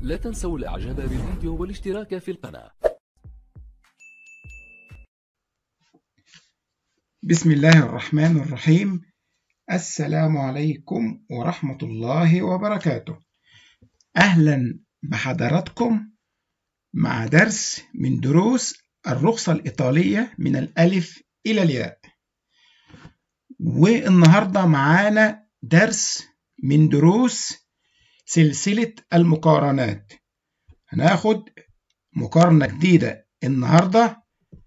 لا تنسوا الاعجاب بالفيديو والاشتراك في القناة بسم الله الرحمن الرحيم السلام عليكم ورحمة الله وبركاته أهلا بحضراتكم مع درس من دروس الرخصة الإيطالية من الألف إلى الياء والنهاردة معانا درس من دروس سلسلة المقارنات هناخد مقارنة جديدة النهاردة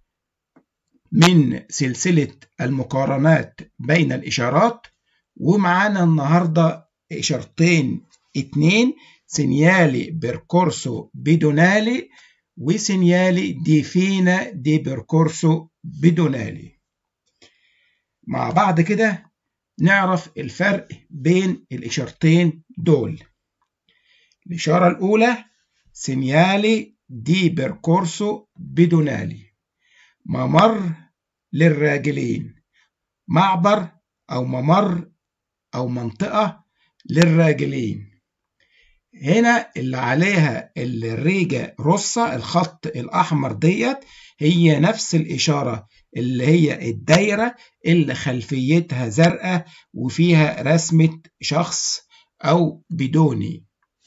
من سلسلة المقارنات بين الإشارات ومعانا النهاردة إشارتين اتنين سينيالي بيركورسو بيدونالي وسينيالي دي فينا دي بيركورسو بيدونالي مع بعض كده نعرف الفرق بين الإشارتين دول الإشارة الأولى سينيالي دي بيركورسو بيدونالي ممر للراجلين معبر أو ممر أو منطقة للراجلين هنا اللي عليها الريجة روسا الخط الأحمر ديت هي نفس الإشارة اللي هي الدايرة اللي خلفيتها زرقاء وفيها رسمة شخص أو بدوني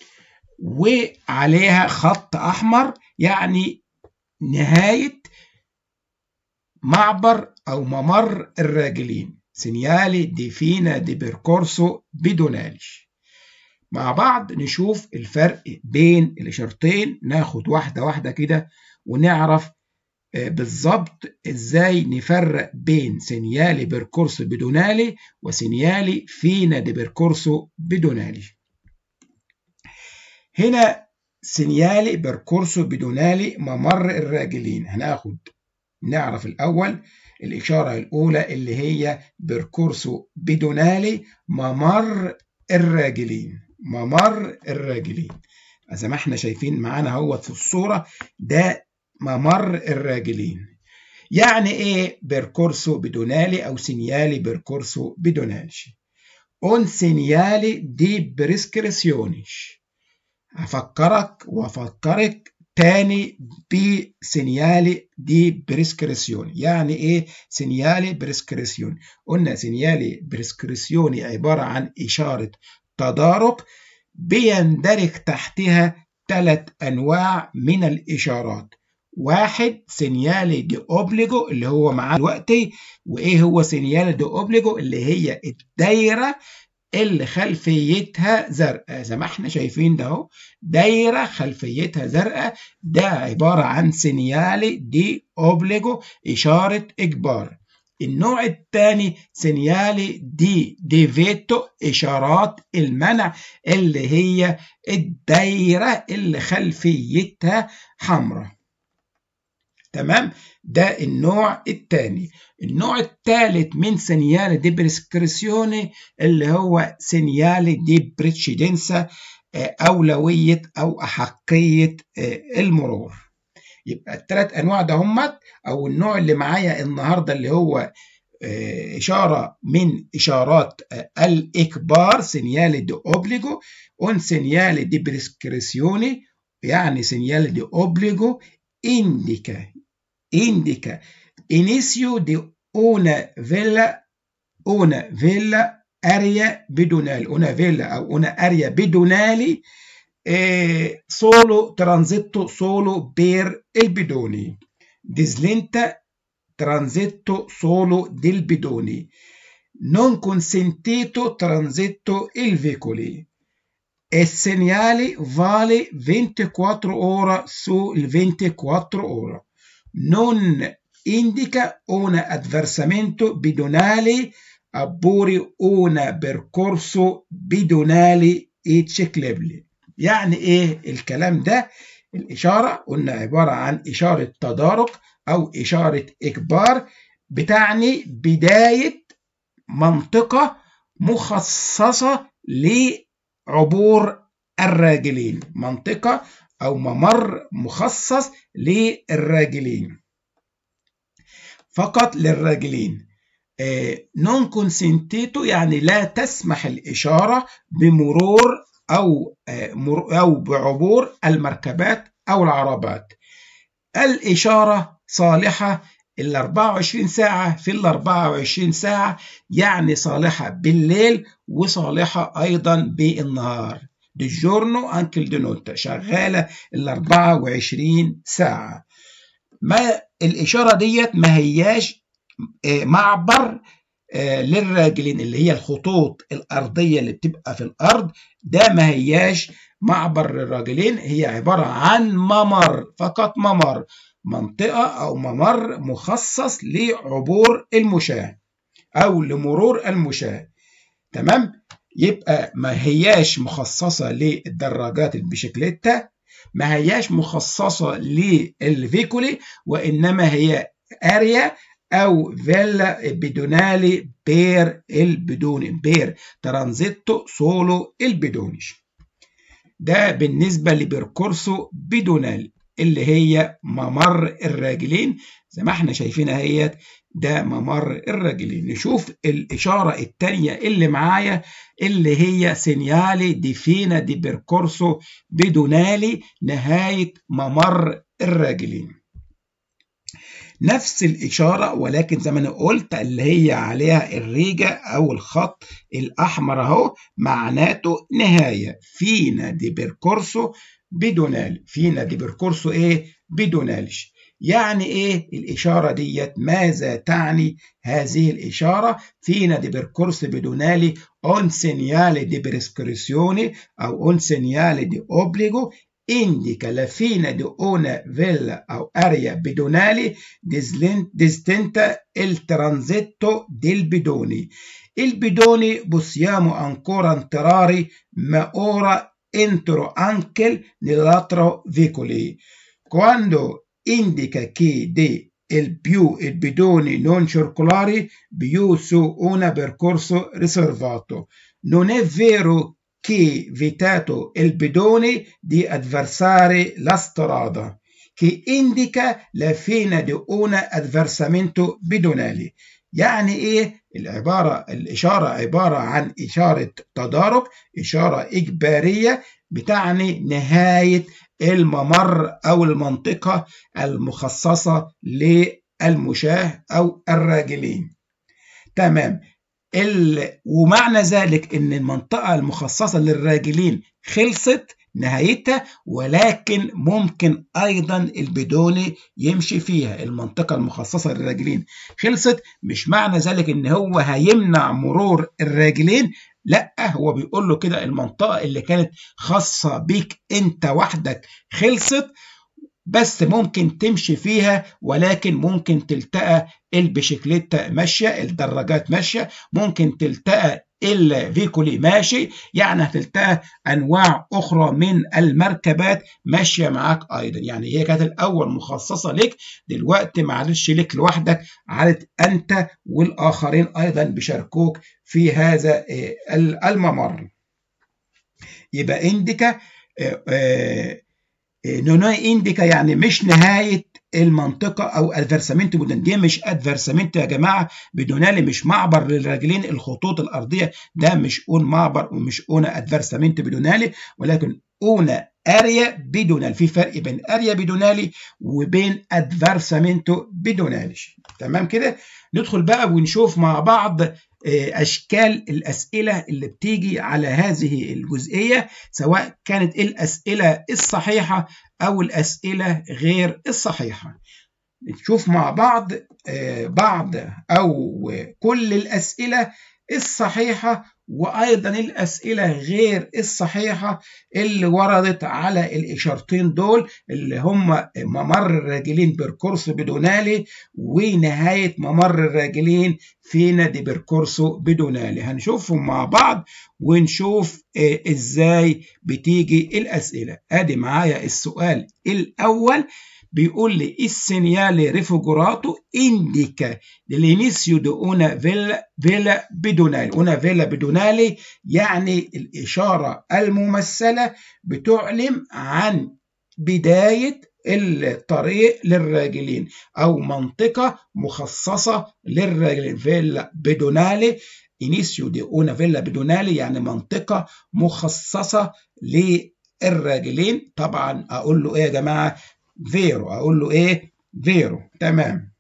وعليها خط أحمر يعني نهاية معبر أو ممر الراجلين سينيالي دي فينا دي بيركورسو بدونالي مع بعض نشوف الفرق بين الإشارتين ناخد واحدة واحدة كده ونعرف بالظبط ازاي نفرق بين سينيالي بيركورسو بدونالي وسينيالي فينا دي بيركورسو بدونالي هنا سينيالي بيركورسو بدونالي ممر الراجلين هناخد نعرف الأول الإشارة الأولى اللي هي بيركورسو بدونالي ممر الراجلين ممر الراجلين زي ما احنا شايفين معانا اهوت في الصورة ده ممر الراجلين يعني ايه بيركورسو بدونالي او سينيالي بيركورسو بدونالي اون سينيالي دي بريسكريسيونيش هفكرك وافكرك تاني بسينيالي دي بريسكريسيون يعني ايه سينيالي بريسكريسيون قلنا سينيالي بريسكريسيوني عبارة عن إشارة تدارك بيندرج تحتها ثلاث أنواع من الإشارات واحد سينيالي دي أوبليجو اللي هو معاه دلوقتي وإيه هو سينيالي دي أوبليجو اللي هي الدايرة اللي خلفيتها زرقاء زي ما احنا شايفين ده اهو دايره خلفيتها زرقاء ده عباره عن سينيالي دي اوبليجو اشاره اجبار النوع الثاني سينيالي دي ديفيتو اشارات المنع اللي هي الدايره اللي خلفيتها حمراء تمام ده النوع الثاني النوع الثالث من سينيالي دي بريسكريسيوني اللي هو سينيالي دي بريتشيدنسا أولوية أو أحقية المرور يبقى الثلاث أنواع ده همت أو النوع اللي معايا النهاردة اللي هو إشارة من إشارات الإكبار سينيالي دي أوبليجو أون سينيالي دي بريسكريسيوني يعني سينيالي دي أوبليجو indica indica inizio di una villa una villa area بدونالي una villa أو una area بدونالي eh, solo transitto solo per il bidoni dislenta transitto solo del bidoni non consentito transitto il veicoli e segnale vale 24 ore su 24 ore. Non indica un avversamento bidonale oppure un percorso bidonale ececlabile. يعني ايه الكلام ده؟ الإشارة قلنا عبارة عن إشارة تدارك أو إشارة إجبار بتعني بداية منطقة مخصصة ل عبور الراجلين منطقة أو ممر مخصص للراجلين فقط للراجلين نون كونسنتيتو يعني لا تسمح الإشارة بمرور أو أو بعبور المركبات أو العربات الإشارة صالحة ال 24 ساعة في ال 24 ساعة يعني صالحة بالليل وصالحة أيضا بالنهار دي جورنو أنكل دي نوتا شغالة ال 24 ساعة ما الإشارة ديت ما هياش معبر للراجلين اللي هي الخطوط الأرضية اللي بتبقى في الأرض ده ما هياش معبر للراجلين هي عبارة عن ممر فقط ممر منطقة أو ممر مخصص لعبور المشاة أو لمرور المشاة تمام يبقى ما هياش مخصصة للدراجات البشكليتة ما هياش مخصصة للفيكولي وإنما هي أريا أو فيلا بدونالي بير البدوني بير ترانزيتو سولو البدونيش ده بالنسبة لبركورسو بدونالي اللي هي ممر الراجلين زي ما احنا شايفين اهيت ده ممر الراجلين نشوف الإشارة التانية اللي معايا اللي هي سينيالي دي فينا دي بيركورسو بدونالي نهاية ممر الراجلين نفس الإشارة ولكن زي ما أنا قلت اللي هي عليها الريجة أو الخط الأحمر أهو معناته نهاية فينا دي بيركورسو بدونال فينا دي بيركورسو إيه بدونالش يعني إيه الإشارة ديت ماذا تعني هذه الإشارة فينا دي بيركورسو بدونالي اون سينيالي دي بريسكريسيوني أو اون سينيالي دي أوبليجو indica la fine di una villa o area bidonale distinta il transetto del bidoni. Il bidoni possiamo ancora entrare, ma ora entro anche nell'altro veicoli. Quando indica che di il più il bidoni non circolari più su un percorso riservato. Non è vero che vietato il bidone di attraversare la strada, che indica la fine di un attraversamento bidonale. يعني ايه العبارة الإشارة عبارة عن إشارة تدارك إشارة إجبارية بتعني نهاية الممر أو المنطقة المخصصة للمشاة أو الراجلين تمام ال... ومعنى ذلك ان المنطقة المخصصة للراجلين خلصت نهايتها ولكن ممكن ايضا البدوني يمشي فيها المنطقة المخصصة للراجلين خلصت مش معنى ذلك ان هو هيمنع مرور الراجلين لا هو بيقول له كده المنطقة اللي كانت خاصة بيك انت وحدك خلصت بس ممكن تمشي فيها ولكن ممكن تلتقى البشكليتة ماشية الدراجات ماشية ممكن تلتقى الفيكولي ماشي يعني هتلتقى انواع اخرى من المركبات ماشيه معاك ايضا يعني هي كانت الاول مخصصه لك دلوقتي معلش لك لوحدك عادت انت والاخرين ايضا بيشاركوك في هذا الممر يبقى انديكا نوناي انديكا يعني مش نهايه المنطقة أو ادفرسامنت بدون دي مش ادفرسامنت يا جماعة بدونالي مش معبر للراجلين الخطوط الأرضية ده مش اون معبر ومش اون ادفرسامنت بدونالي ولكن اون اريا بدونالي في فرق بين اريا بدونالي وبين ادفرسامنتو بدونالي تمام كده ندخل بقى ونشوف مع بعض أشكال الأسئلة اللي بتيجي على هذه الجزئية سواء كانت الأسئلة الصحيحة أو الأسئلة غير الصحيحة نشوف مع بعض بعض أو كل الأسئلة الصحيحة وأيضا الأسئلة غير الصحيحة اللي وردت على الإشارتين دول اللي هم ممر الراجلين بيركورسو بدونالي ونهاية ممر الراجلين فينا دي بيركورسو بدونالي هنشوفهم مع بعض ونشوف إزاي بتيجي الأسئلة أدي معايا السؤال الأول بيقول لي السينيالي ريفوجوراتو indica l'inizio di una villa, villa بدونالي una villa بدونالي يعني الإشارة الممثلة بتعلم عن بداية الطريق للراجلين أو منطقة مخصصة للراجلين فيلا بدونالي انيسيو دي اونا فيلا بدونالي يعني منطقة مخصصة للراجلين طبعا اقول له ايه يا جماعة فيرو اقول له ايه فيرو تمام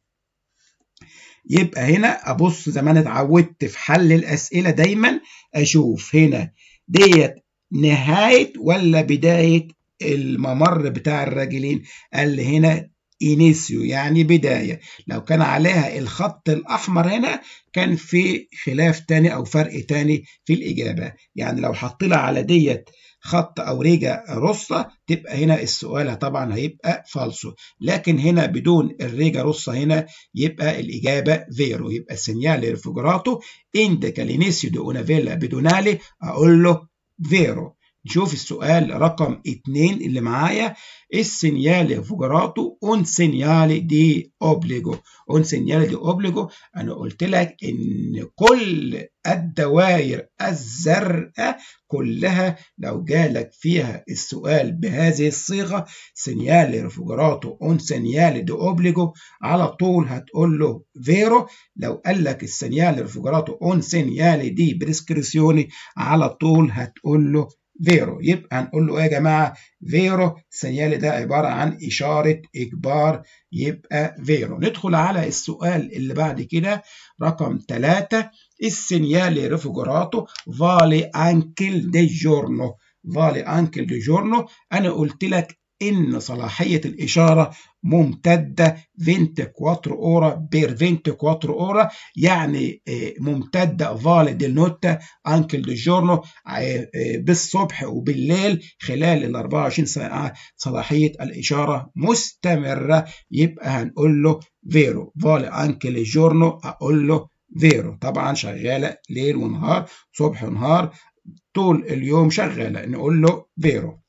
يبقى هنا ابص زي ما انا اتعودت في حل الاسئله دايما اشوف هنا ديت نهايه ولا بدايه الممر بتاع الراجلين قال لي هنا إنيسيو يعني بداية لو كان عليها الخط الأحمر هنا كان في خلاف تاني أو فرق تاني في الإجابة يعني لو حطينا على ديت خط أو ريجا روسا تبقى هنا السؤال طبعا هيبقى فالسو لكن هنا بدون الريجا روسا هنا يبقى الإجابة فيرو يبقى السينيال ريفوجراتو إنديكا لينيسيو دي أونا فيلا بدونالي أقول له فيرو نشوف السؤال رقم اتنين اللي معايا السينيالي فوجراتو اون سينيالي دي اوبليجو اون سينيالي دي اوبليجو انا قلت لك ان كل الدوائر الزرقاء كلها لو جالك فيها السؤال بهذه الصيغه سينيالي ريفوجراتو اون سينيالي دي اوبليجو على طول هتقول له فيرو لو قال لك السينيالي ريفوجراتو اون سينيالي دي بريسكريسيوني على طول هتقول له فيرو يبقى هنقول له ايه يا جماعه فيرو السيال ده عباره عن اشاره اجبار يبقى فيرو ندخل على السؤال اللي بعد كده رقم 3 السينيالي ريفوجراتو فالي انكل دي جورنو فالي انكل دي جورنو انا قلت لك ان صلاحيه الاشاره ممتده 24 اورا بير 24 اورا يعني ممتده فالي ديل نوتا انكل دي جورنو بالصبح وبالليل خلال ال 24 ساعه صلاحيه الاشاره مستمره يبقى هنقول له فيرو فالي انكل جورنو اقول له فيرو طبعا شغاله ليل ونهار صبح ونهار طول اليوم شغاله نقول له فيرو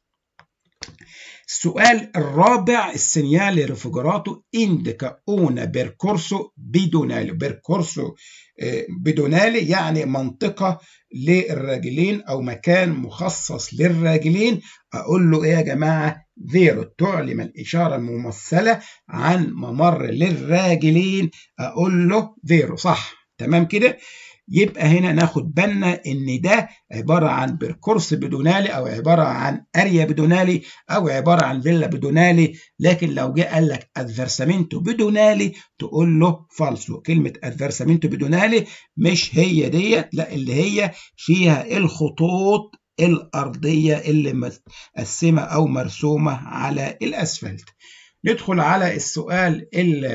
السؤال الرابع السينيالي ريفوجراتو indica una percorso بدونالي بيركورسو بدونالي يعني منطقة للراجلين أو مكان مخصص للراجلين أقول له إيه يا جماعة فيرو تعلم الإشارة الممثلة عن ممر للراجلين أقول له فيرو صح تمام كده يبقى هنا ناخد بالنا ان ده عباره عن بيركورس بدونالي او عباره عن اريا بدونالي او عباره عن فيلا بدونالي لكن لو جه قال لك ادفرسامنتو بدونالي تقول له فالسو كلمه ادفرسامنتو بدونالي مش هي ديت لا اللي هي فيها الخطوط الارضيه اللي متقسمه او مرسومه على الاسفلت ندخل على السؤال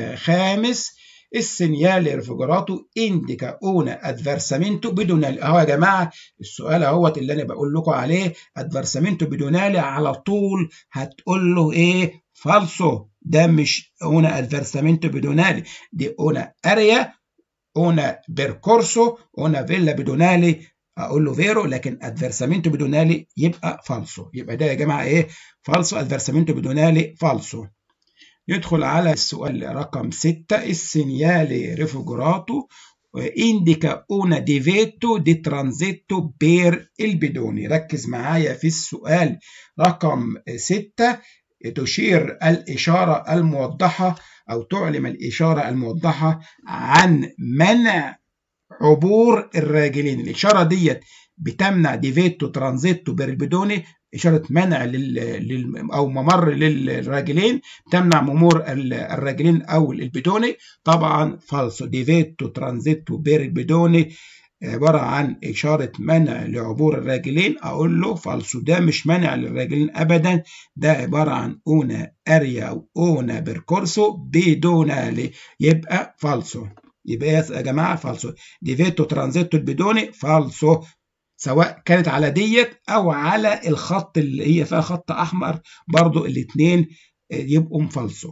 الخامس السينيال ريفوجراتو انديكا اونا ادفرسامنتو بدونالي اهو يا جماعه السؤال اهوت اللي انا بقول لكم عليه ادفرسامنتو بدونالي على طول هتقول له ايه فالسو ده مش اونا ادفرسامنتو بدونالي دي اونا اريا اونا بيركورسو اونا فيلا بدونالي اقول له فيرو لكن ادفرسامنتو بدونالي يبقى فالسو يبقى ده يا جماعه ايه فالسو ادفرسامنتو بدونالي فالسو يدخل على السؤال رقم 6 السينيالي ريفوجراتو indica una di vetto di transito per il bidoni ركز معايا في السؤال رقم 6 تشير الإشارة الموضحة أو تعلم الإشارة الموضحة عن منع عبور الراجلين الإشارة ديت بتمنع ديفيتو ترانزيتو بيربيدوني إشارة منع لل... لل... أو ممر للراجلين تمنع مرور الراجلين أو البيدوني طبعا فالسو ديفيتو ترانزيتو بيربيدوني عبارة عن إشارة منع لعبور الراجلين أقول له فالسو ده مش منع للراجلين أبدا ده عبارة عن أونا أريا أو أونا بيركورسو بدونالي يبقى فالسو يبقى يا جماعة فالسو ديفيتو ترانزيتو البيدوني فالسو سواء كانت على ديت او على الخط اللي هي فيها خط احمر برضو الاثنين يبقوا مفلسو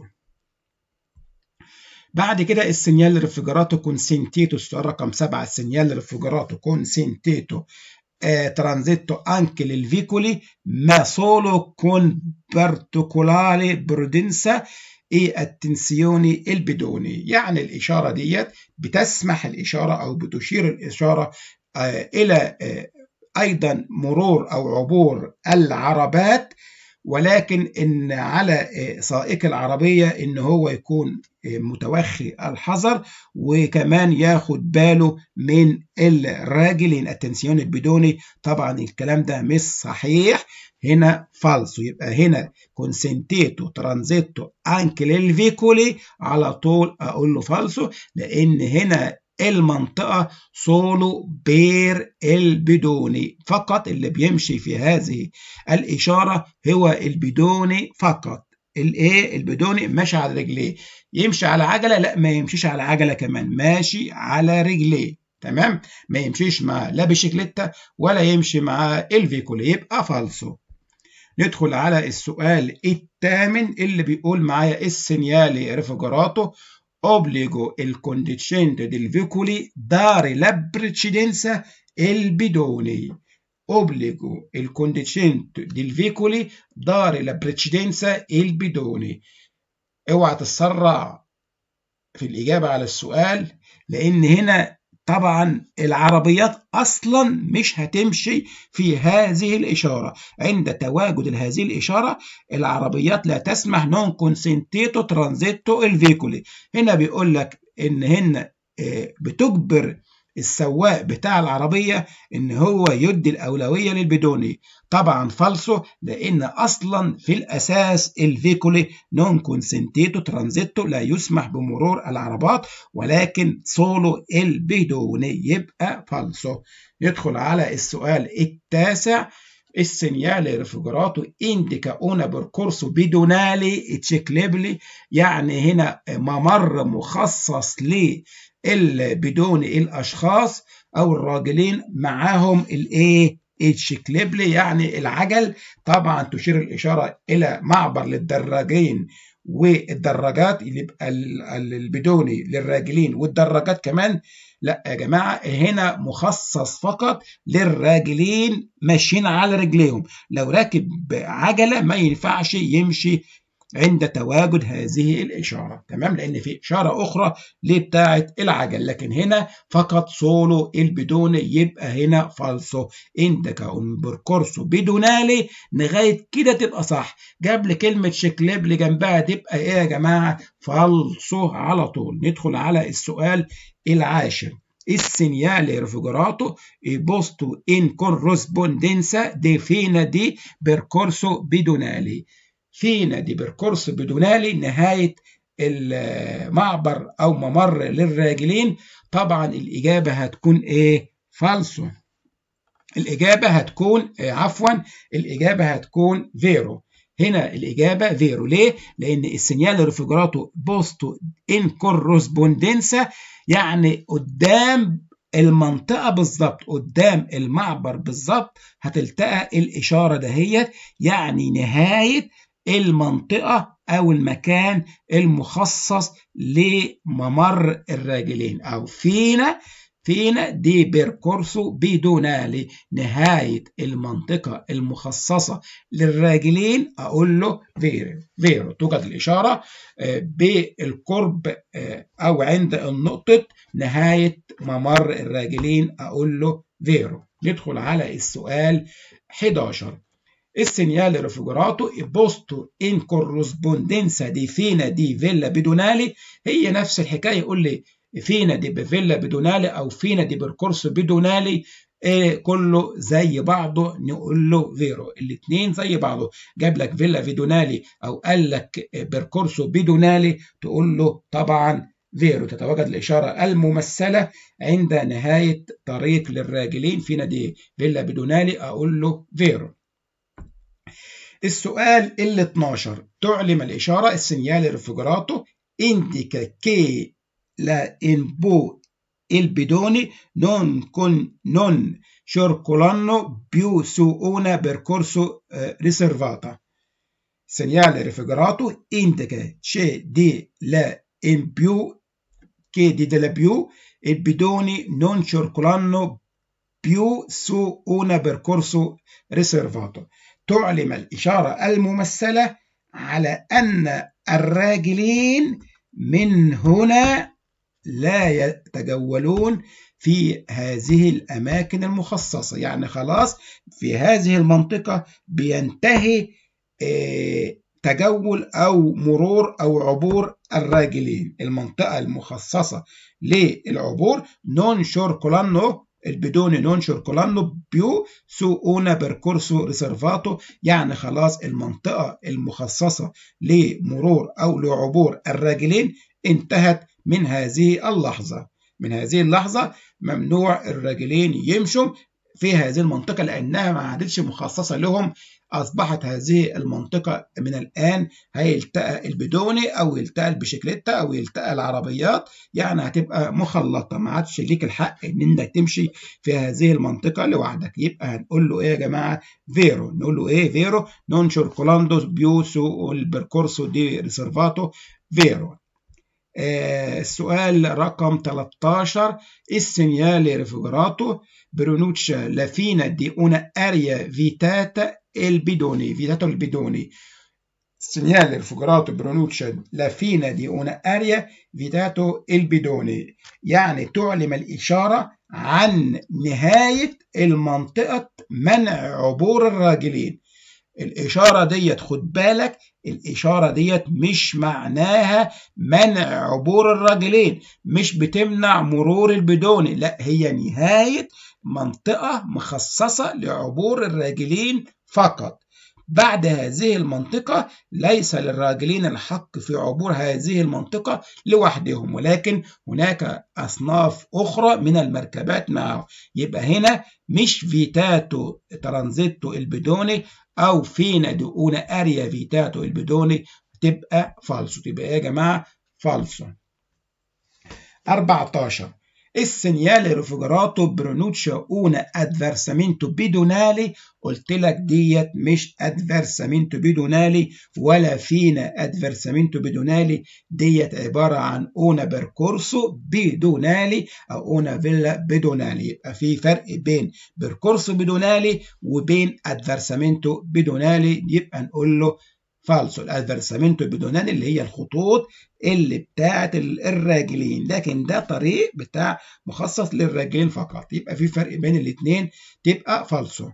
بعد كده السينيال ريفريجراتو كونسنتيتو السؤال رقم سبعة السينيال ريفريجراتو كونسنتيتو eh, transito anche il vicoli ma solo con particolare prudenza e attenzione البدوني يعني الإشارة ديت بتسمح الإشارة أو بتشير الإشارة إلى أيضا مرور أو عبور العربات ولكن ان على سائق العربيه ان هو يكون متوخي الحذر وكمان ياخد باله من الراجل التنسيون البدوني طبعا الكلام ده مش صحيح هنا فالسو يبقى هنا كونسنتيتو ترانزيتو انكي للفيكولي على طول اقول له فالسو لان هنا المنطقة سولو بير البدوني فقط اللي بيمشي في هذه الإشارة هو البدوني فقط الايه البدوني ماشي على رجليه يمشي على عجلة لا ما يمشيش على عجلة كمان ماشي على رجليه تمام ما يمشيش مع لا بشكلتة ولا يمشي مع الفيكولي يبقى فالسو ندخل على السؤال الثامن اللي بيقول معايا السينيالي ريفوجراتو obbligo il conducente del veicoli dare la precedenza il bidone obbligo il conducente del veicoli dare la precedenza il bidone اوعى تتسرع في الإجابة على السؤال لأن هنا طبعا العربيات اصلا مش هتمشي في هذه الاشاره عند تواجد هذه الاشاره العربيات لا تسمح نون كونسنتيتو ترانزيتو الفيكولي هنا بيقول لك ان هنا بتجبر السواق بتاع العربية إن هو يدي الأولوية للبدوني طبعا فالسو لأن أصلا في الأساس الفيكولي نون كونسنتيتو ترانزيتو لا يسمح بمرور العربات ولكن سولو البدوني يبقى فالسو ندخل على السؤال التاسع السينيالي ريفوجراتو indica una percorso pedonale ciclabile يعني هنا ممر مخصص ل بدون الاشخاص او الراجلين معاهم الايه الشكلبلي يعني العجل طبعا تشير الاشاره الى معبر للدراجين والدراجات اللي يبقى البدوني للراجلين والدراجات كمان لا يا جماعه هنا مخصص فقط للراجلين ماشيين على رجليهم لو راكب عجله ما ينفعش يمشي عند تواجد هذه الإشارة تمام لأن في إشارة أخرى لبتاعة العجل لكن هنا فقط سولو البدوني يبقى هنا فالسو عندك un percorso بدونالي لغاية كده تبقى صح جاب لي كلمة شكليب اللي جنبها تبقى إيه يا جماعة فالسو على طول ندخل على السؤال العاشر il refrigerato e posto in corrispondenza defina di percorso pedonale فينا دي بركورس بدونالي نهاية المعبر أو ممر للراجلين طبعا الإجابة هتكون إيه؟ فالسو الإجابة هتكون عفوا الإجابة هتكون فيرو هنا الإجابة فيرو ليه؟ لأن السينيال ريفرجراتو بوستو إن كورسبوندنسا يعني قدام المنطقة بالظبط قدام المعبر بالظبط هتلتقى الإشارة دهيت يعني نهاية المنطقة أو المكان المخصص لممر الراجلين أو فينا فينا دي بيركورسو بدونالي نهاية المنطقة المخصصة للراجلين أقول له فيرو فيرو توجد الإشارة بالقرب أو عند النقطة نهاية ممر الراجلين أقول له فيرو ندخل على السؤال 11 il segnale raffigurato è posto in corrispondenza di fina di villa بدونالي هي نفس الحكايه يقول لي فينا دي بفيلا بدونالي او فينا دي بركورس بدونالي إيه كله زي بعضه نقول له فيرو الاثنين زي بعضه جاب لك فيلا فيدونالي او قال لك بركورسو بدونالي تقول له طبعا فيرو تتواجد الإشارة الممثلة عند نهاية طريق للراجلين فينا دي فيلا بدونالي أقول له فيرو السؤال ال 12 تعلم الإشارة السينيال ريفرجراتو indica che la imbu il bidone non, con, non circolano più su una percorso eh, riservata. Segnale raffigurato indica c'è di la in più che di della più i bidoni non circolano più su un percorso riservato. تعلم الإشارة الممثلة على أن الراجلين من هنا لا يتجولون في هذه الأماكن المخصصة يعني خلاص في هذه المنطقة بينتهي تجول أو مرور أو عبور الراجلين المنطقة المخصصة للعبور نون شوركولانو البدون نون شوركولانو بيو سو اونا بيركورسو ريسيرفاتو يعني خلاص المنطقة المخصصة لمرور أو لعبور الراجلين انتهت من هذه اللحظة من هذه اللحظة ممنوع الراجلين يمشوا في هذه المنطقة لأنها ما عادتش مخصصة لهم أصبحت هذه المنطقة من الآن هيلتقى البدوني أو يلتقى البشكليتة أو يلتقى العربيات يعني هتبقى مخلطة ما عادش ليك الحق إن أنت تمشي في هذه المنطقة لوحدك يبقى هنقول له إيه يا جماعة فيرو نقول له إيه فيرو نون شوركولاندو بيوسو البركورسو دي ريسيرفاتو فيرو آه السؤال رقم 13 السينيالي ريفيجراتو برونوتشا لافينا دي una area vitata il bidoni vitato il bidoni segnale ريفيجراتو برونوتشا لافينا دي una area vitato il bidoni يعني تعلم الإشارة عن نهاية المنطقة منع عبور الراجلين الإشارة ديت خد بالك الإشارة ديت مش معناها منع عبور الراجلين مش بتمنع مرور البدوني لا هي نهاية منطقة مخصصة لعبور الراجلين فقط بعد هذه المنطقة ليس للراجلين الحق في عبور هذه المنطقة لوحدهم ولكن هناك أصناف أخرى من المركبات معه يبقى هنا مش فيتاتو ترانزيتو البدوني أو فينا دؤونا أريا فيتاتو البدوني تبقى فالسو تبقى يا جماعة فالسو 14 السينيال ريفيجراتو برونوتشا اونا ادفرسامينتو بيدونالي قلت لك ديت مش ادفرسامينتو بيدونالي ولا فينا ادفرسامينتو بيدونالي ديت عباره عن اونا بيركورسو بيدونالي او اونا فيلا بيدونالي يبقى في فرق بين بيركورسو بيدونالي وبين ادفرسامينتو بيدونالي يبقى نقول له فالسو الادفرسامينتو بيدونالي اللي هي الخطوط اللي بتاعت الراجلين لكن ده طريق بتاع مخصص للراجلين فقط يبقى في فرق بين الاثنين تبقى فالسو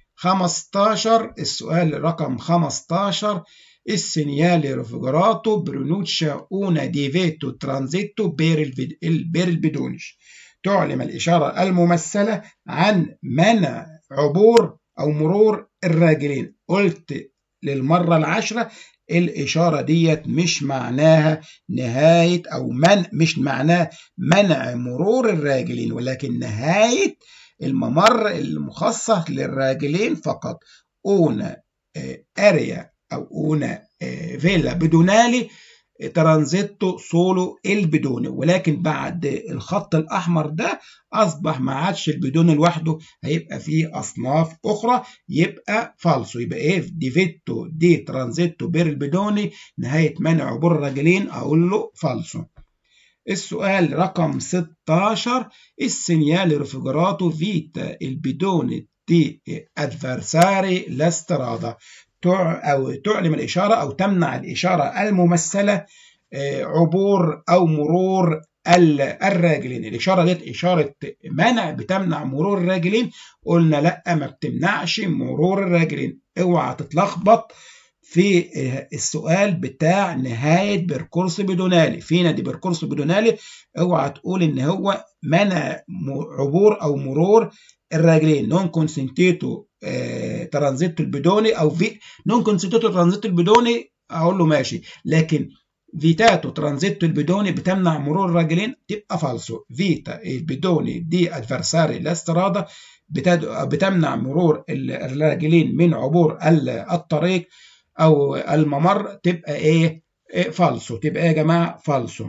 15 السؤال رقم 15 السينيالي ريفيجراتو برونوتشا اونا ديفيتو ترانزيتو بير بير البدونش تعلم الإشارة الممثلة عن منع عبور أو مرور الراجلين قلت للمرة العاشرة الإشارة ديت مش معناها نهاية أو من مش معناه منع مرور الراجلين ولكن نهاية الممر المخصص للراجلين فقط أونا أريا أو أونا فيلا بدونالي ترانزيتو سولو البدوني ولكن بعد الخط الأحمر ده أصبح ما عادش البدوني لوحده هيبقى فيه أصناف أخرى يبقى فالسو يبقى إيه ديفيتو دي ترانزيتو بير البدوني نهاية منع عبور الراجلين أقول له فالسو السؤال رقم 16 السينيال ريفيجراتو فيتا البدوني دي ادفرساري لاسترادا أو تعلم الإشارة أو تمنع الإشارة الممثلة عبور أو مرور الراجلين الإشارة ديت إشارة منع بتمنع مرور الراجلين قلنا لأ ما بتمنعش مرور الراجلين اوعى تتلخبط في السؤال بتاع نهاية بيركورس بدونالي فينا دي بيركورس بدونالي اوعى تقول ان هو منع عبور او مرور الراجلين نون كونسنتيتو ترانزيتو البدوني او في نون كونسنتيتو ترانزيتو البدوني اقول له ماشي لكن فيتاتو ترانزيتو البدوني بتمنع مرور الراجلين تبقى فالسو فيتا البدوني دي ادفرساري لاسترادا بتمنع مرور الراجلين من عبور الطريق او الممر تبقى ايه, إيه فالسو تبقى يا جماعه فالسو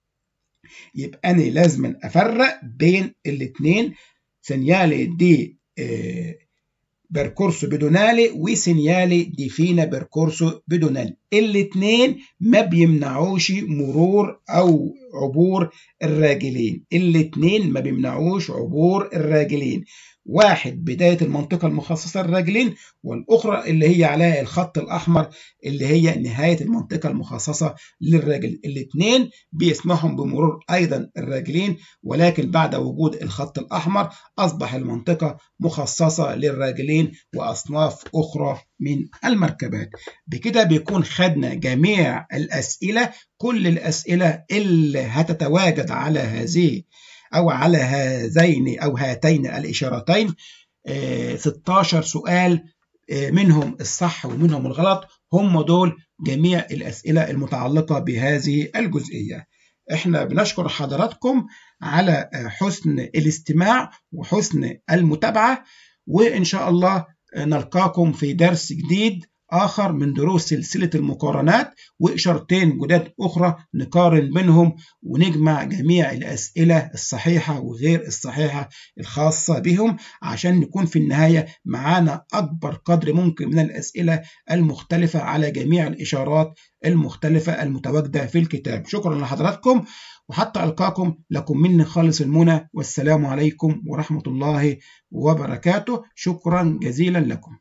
يبقى انا لازم افرق بين الاثنين سينيالي دي إيه بركورسو بدونالي وسينيالي دي فينا بركورسو بدونالي الاثنين ما بيمنعوش مرور او عبور الراجلين الاثنين ما بيمنعوش عبور الراجلين واحد بداية المنطقة المخصصة للراجلين والأخرى اللي هي عليها الخط الأحمر اللي هي نهاية المنطقة المخصصة للراجل الاثنين بيسمحهم بمرور أيضا الراجلين ولكن بعد وجود الخط الأحمر أصبح المنطقة مخصصة للراجلين وأصناف أخرى من المركبات بكده بيكون خدنا جميع الأسئلة كل الأسئلة اللي هتتواجد على هذه أو على هذين أو هاتين الإشارتين 16 سؤال منهم الصح ومنهم الغلط هم دول جميع الأسئلة المتعلقة بهذه الجزئية احنا بنشكر حضراتكم على حسن الاستماع وحسن المتابعة وإن شاء الله نلقاكم في درس جديد آخر من دروس سلسلة المقارنات وإشارتين جداد أخرى نقارن بينهم ونجمع جميع الأسئلة الصحيحة وغير الصحيحة الخاصة بهم عشان نكون في النهاية معانا أكبر قدر ممكن من الأسئلة المختلفة على جميع الإشارات المختلفة المتواجدة في الكتاب شكرا لحضراتكم وحتى ألقاكم لكم مني خالص المنى والسلام عليكم ورحمة الله وبركاته شكرا جزيلا لكم